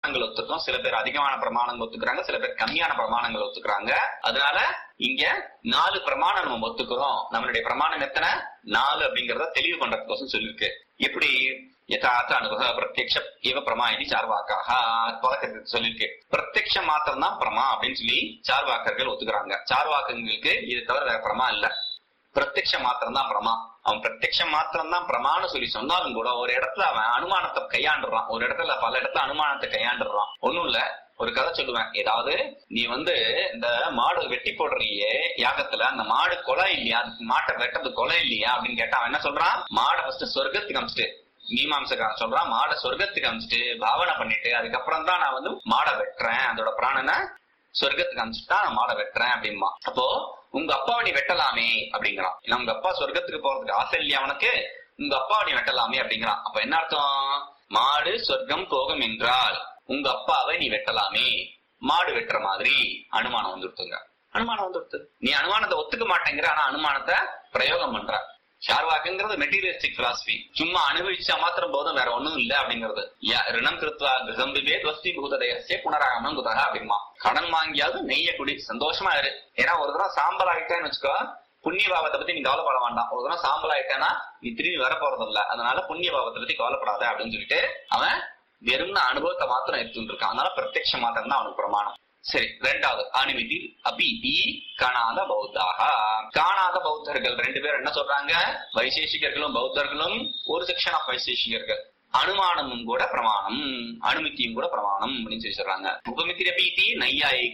பிரமாணங்கள் ஒத்துக்கிறோம் சில பேர் அதிகமான பிரமாணங்கள் ஒத்துக்கிறாங்க சில பேர் கம்மியான பிரமாணங்கள் ஒத்துக்கிறாங்க அதனால இங்க நாலு பிரமாணம் நம்ம ஒத்துக்கிறோம் நம்மளுடைய பிரமாணம் எத்தனை நாலு அப்படிங்கறத தெளிவு பண்றதுக்கோசம் சொல்லியிருக்கு எப்படி யதார்த்த அனுபவ பிரத்யக்ஷ இவ பிரமா இது சார்வாக்காக பழக்கத்துக்கு சொல்லியிருக்கு பிரத்யக்ஷம் மாத்திரம் தான் பிரமா அப்படின்னு சொல்லி சார்வாக்கர்கள் ஒத்துக்கிறாங்க சார்வாக்கங்களுக்கு இது தவிர வேற பிரமா இல்ல பிரத்யக்ஷம் மாத்திரம் தான் பிரமா அவன் பிரத்யக்ஷம் மாத்திரம் தான் பிரமான்னு சொல்லி சொன்னாலும் கூட ஒரு இடத்துல அவன் அனுமானத்தை கையாண்டுறான் ஒரு இடத்துல பல இடத்துல அனுமானத்தை கையாண்டுறான் ஒண்ணும் இல்ல ஒரு கதை சொல்லுவேன் ஏதாவது நீ வந்து இந்த மாடு வெட்டி போடுறியே யாகத்துல அந்த மாடு கொலை இல்லையா மாட்டை வெட்டது கொலை இல்லையா அப்படின்னு கேட்டா அவன் என்ன சொல்றான் மாடை ஃபர்ஸ்ட் சொர்க்கத்துக்கு அமிச்சிட்டு மீமாம்சக்காரன் சொல்றான் மாடை சொர்க்கத்துக்கு அமிச்சிட்டு பாவனை பண்ணிட்டு அதுக்கப்புறம் தான் நான் வந்து மாடை வெட்டுறேன் அதோட பிராணனை சொர்க்கத்துக்கு அமிச்சுட்டு தான் நான் மாடை வெட்டுறேன் அப்படிம்பா அப்போ உங்க அப்பாவை நீ வெட்டலாமே அப்படிங்கிறான் ஏன்னா உங்க அப்பா சொர்க்கத்துக்கு போறதுக்கு ஆசை இல்லையா அவனுக்கு உங்க அப்பாவை நீ வெட்டலாமே அப்படிங்கிறான் அப்ப என்ன அர்த்தம் மாடு சொர்க்கம் போகும் என்றால் உங்க அப்பாவை நீ வெட்டலாமே மாடு வெட்டுற மாதிரி அனுமானம் வந்துடுத்துங்க அனுமானம் வந்துடுத்து நீ அனுமானத்தை ஒத்துக்க மாட்டேங்கிற ஆனா அனுமானத்தை பிரயோகம் பண்ற ஷார்வாக்குங்கிறது மெட்டீரியலிஸ்டிக் பிலாசபி சும்மா அனுபவிச்சா மாத்திரம் போதும் வேற ஒண்ணும் இல்ல அப்படிங்கிறது ய- ரிணம் கிருத்வா கிருதம் விவேத் வஸ்தி பூததயசே புனராகமம் குதகா அப்படிமா கடன் வாங்கியாவது நெய்ய குடி சந்தோஷமா இரு ஏன்னா ஒரு தடவை சாம்பல் ஆயிட்டேன்னு வச்சுக்கோ புண்ணிய பாவத்தை பத்தி நீ கவலைப்பட வேண்டாம் ஒரு தடவை சாம்பல் ஆயிட்டேன்னா நீ திரும்பி வர போறது இல்ல அதனால புண்ணிய பாவத்தை பத்தி கவலைப்படாத அப்படின்னு சொல்லிட்டு அவன் வெறும்ன அனுபவத்தை மாத்திரம் எடுத்துட்டு இருக்கான் அதனால பிரத்யக்ஷ மாத்திரம் தான் அவனுக்கு பிரமாணம் சரி ரெண்டாவது அனுமதி அபிதி காணாத பௌத்தாக காணாத பௌத்தர்கள் ரெண்டு பேர் என்ன சொல்றாங்க வைசேஷிகர்களும் பௌத்தர்களும் ஒரு செக்ஷன் ஆஃப் வைசேஷிகர்கள் அனுமானமும் கூட பிரமாணம் அனுமதியும் கூட பிரமாணம் அப்படின்னு சொல்லி சொல்றாங்க உபமித்திர பீதி நையாயிக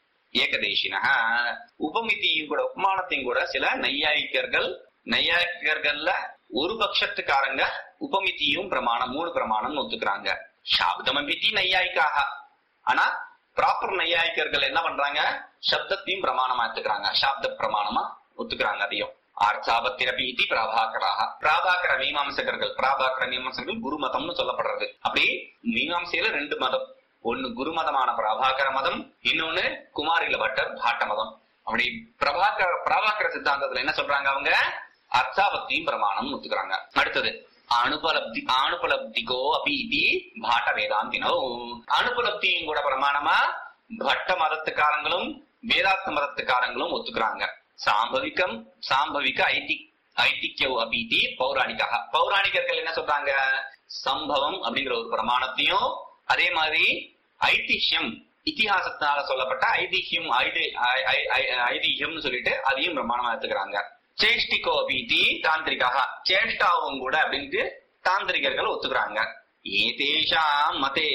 ஏகதேசின உபமித்தியும் கூட உபமானத்தையும் கூட சில நையாயிக்கர்கள் நையாயிக்கர்கள்ல ஒரு பட்சத்துக்காரங்க உபமித்தியும் பிரமாணம் மூணு பிரமாணம் ஒத்துக்கிறாங்க சாப்தமபித்தி நையாயிக்காக ஆனா ப்ராப்பர் நையாயிக்கர்கள் என்ன பண்றாங்க சப்தத்தையும் பிரமாணமா எடுத்துக்கிறாங்க சாப்த பிரமாணமா ஒத்துக்கிறாங்க அதையும் ஆர்த்தாபத்திரபீதி பிராபாகராக பிராபாகர மீமாம்சகர்கள் பிராபாகர மீமாம்சகர்கள் குரு மதம்னு சொல்லப்படுறது அப்படி மீமாம்சையில ரெண்டு மதம் ஒன்னு குரு மதமான பிரபாகர மதம் இன்னொன்னு குமாரில பட்டர் பாட்ட மதம் அப்படி பிரபாகர பிரபாகர சித்தாந்தத்துல என்ன சொல்றாங்க அவங்க அர்த்தாபத்தியும் பிரமாணம் ஒத்துக்கிறாங்க அடுத்தது அனுபலப்தி அனுபலப்திகோ அபீதி பாட்ட வேதாந்தினோ அனுபலப்தியும் கூட பிரமாணமா பட்ட மதத்துக்காரங்களும் வேதாந்த மதத்துக்காரங்களும் ஒத்துக்கிறாங்க சாம்பவிகம் சாம்பவிக ஐதி ஐதிக்யவ் அபீதி பௌராணிகா பௌராணிகர்கள் என்ன சொல்றாங்க சம்பவம் அப்படிங்கிற ஒரு பிரமாணத்தையும் அதே மாதிரி ஐதிஹ்யம் இத்திஹாசத்தினால சொல்லப்பட்ட ஐதிஹ்யம் ஐதி- ஐ- ஐ- ஐ- ஐதிஹ்யம்னு சொல்லிட்டு அதையும் பிரமாணமா எடுத்துக்கிறாங்க சேஷ்டிகோ அபீதி தாந்திரிகாக சேஷ்டாவும் கூட அப்படின்ட்டு தாந்திரிகர்கள் ஒத்துக்கிறாங்க ஏதேஷாம் மதே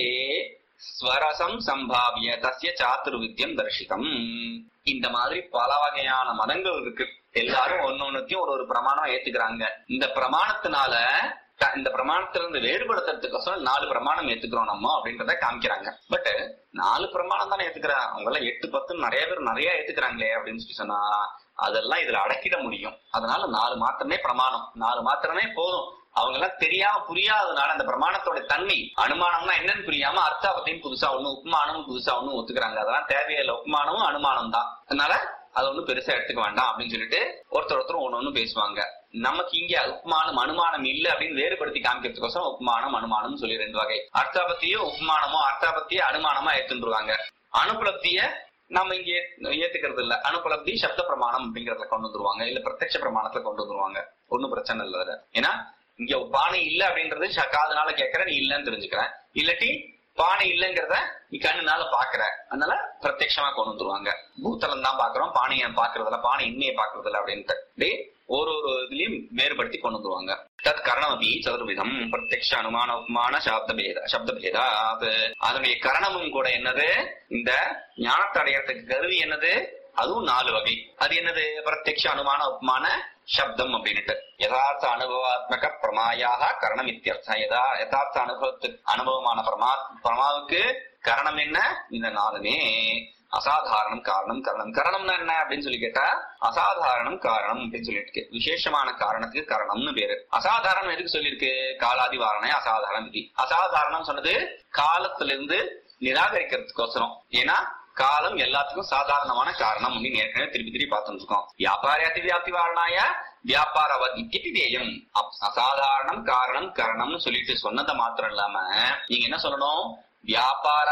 ஸ்வரசம் சம்பாவிய தஸ்ய சாத்துர்வித்யம் தர்ஷிதம் இந்த மாதிரி பல வகையான மதங்கள் இருக்கு எல்லாரும் ஒன்னொன்னுத்தையும் ஒரு ஒரு பிரமாணம் ஏத்துக்கிறாங்க இந்த பிரமாணத்தினால த- இந்த பிரமாணத்திலிருந்து வேறுபடுத்துறதுக்கோசரம் நாலு பிரமாணம் ஏத்துக்கிறோம் நம்ம அப்படின்றத காமிக்கிறாங்க பட் நாலு பிரமாணம் தானே ஏத்துக்கிறாங்க அவங்க எல்லாம் எட்டு பத்து நிறைய பேர் நிறைய ஏத்துக்கிறாங்களே அப்படின்னு சொல்லி சொன்னா அதெல்லாம் இதுல அடக்கிட முடியும் அதனால நாலு மாத்திரமே பிரமாணம் நாலு மாத்திரமே போதும் அவங்க எல்லாம் தெரியாம புரியாததுனால அந்த பிரமாணத்தோட தன்மை அனுமானம்னா என்னன்னு புரியாம அர்த்தாபத்தையும் புதுசா ஒண்ணு உப்மானமும் புதுசா ஒண்ணு ஒத்துக்கிறாங்க அதெல்லாம் தேவையில்லை உப்மானமும் அனுமானம் தான் அதனால அது ஒண்ணும் பெருசா எடுத்துக்க வேண்டாம் அப்படின்னு சொல்லிட்டு ஒருத்தர் ஒருத்தர் ஒண்ணு ஒண்ணு பேசுவாங்க நமக்கு இங்க உப்மானம் அனுமானம் இல்ல அப்படின்னு வேறுபடுத்தி காமிக்கிறதுக்கோசரம் உப்மானம் அனுமானம் சொல்லி ரெண்டு வகை அர்த்தாபத்தியும் உப்மானமோ அர்த்தாபத்திய அனுமானமா எடுத்துருவாங்க அனுபலப்திய நம்ம இங்க ஏ- ஏத்துக்கிறது இல்ல அனுபலப்தி சப்த பிரமாணம் அப்படிங்கறதுல கொண்டு வந்துருவாங்க இல்ல பிரத்யட்ச பிரமாணத்துல கொண்டு வந்துருவாங்க ஒண்ணும் பிரச்சனை இல்ல அதுல ஏன்னா இங்க பானை இல்ல அப்படின்றது ச- காதுனால கேட்கற நீ இல்லன்னு தெரிஞ்சுக்கிறேன் இல்லாட்டி பானை இல்லைங்கிறத நீ கண்ணுனால பாக்குற அதனால பிரத்யட்சமா கொண்டு வந்துருவாங்க பூத்தலம் தான் பாக்குறோம் பானையை பாக்குறதுல பானை இன்னைய பாக்குறது இல்ல அப்படின்ட்டு அப்படியே ஒரு ஒரு இதுலயும் வேறுபடுத்தி கொண்டு வந்துருவாங்க தத் கரணமபி சதுர்விதம் பிரத்யக்ஷ அனுமான உப்மான சப்த பேத சப்த பேதா அது அதனுடைய கரணமும் கூட என்னது இந்த ஞானத்தை அடையறதுக்கு கருவி என்னது அதுவும் நாலு வகை அது என்னது பிரத்யக்ஷ அனுமான உப்மான சப்தம் அப்படின்னுட்டு யதார்த்த அனுபவாத்மக பிரமாயாக கரணம் இத்தியர்த்தம் யதா யதார்த்த அனுபவத்துக்கு அனுபவமான பிரமா பிரமாவுக்கு கரணம் என்ன இந்த நாலுமே அசாதாரணம் காரணம் கரணம் கரணம்னா என்ன அப்படின்னு சொல்லி கேட்டா அசாதாரணம் காரணம் அப்படின்னு சொல்லிட்டு இருக்கு. விசேஷமான காரணத்துக்கு காரணம்னு பேரு அசாதாரணம் எதுக்கு சொல்லியிருக்கு காலாதி வாரணை அசாதாரணம் விதி அசாதாரணம் சொன்னது காலத்திலிருந்து நிராகரிக்கிறதுக்கோசரம் ஏன்னா காலம் எல்லாத்துக்கும் சாதாரணமான காரணம் அப்படின்னு ஏற்கனவே திருப்பி திருப்பி பார்த்துட்டு இருக்கோம் வியாபாரியாதி வியாப்தி வாரணாய வியாபாரவத் இத்திதேயம் அப்- அசாதாரணம் காரணம் கரணம்னு சொல்லிட்டு சொன்னதை மாத்திரம் இல்லாம நீங்க என்ன சொல்லணும் வியாபார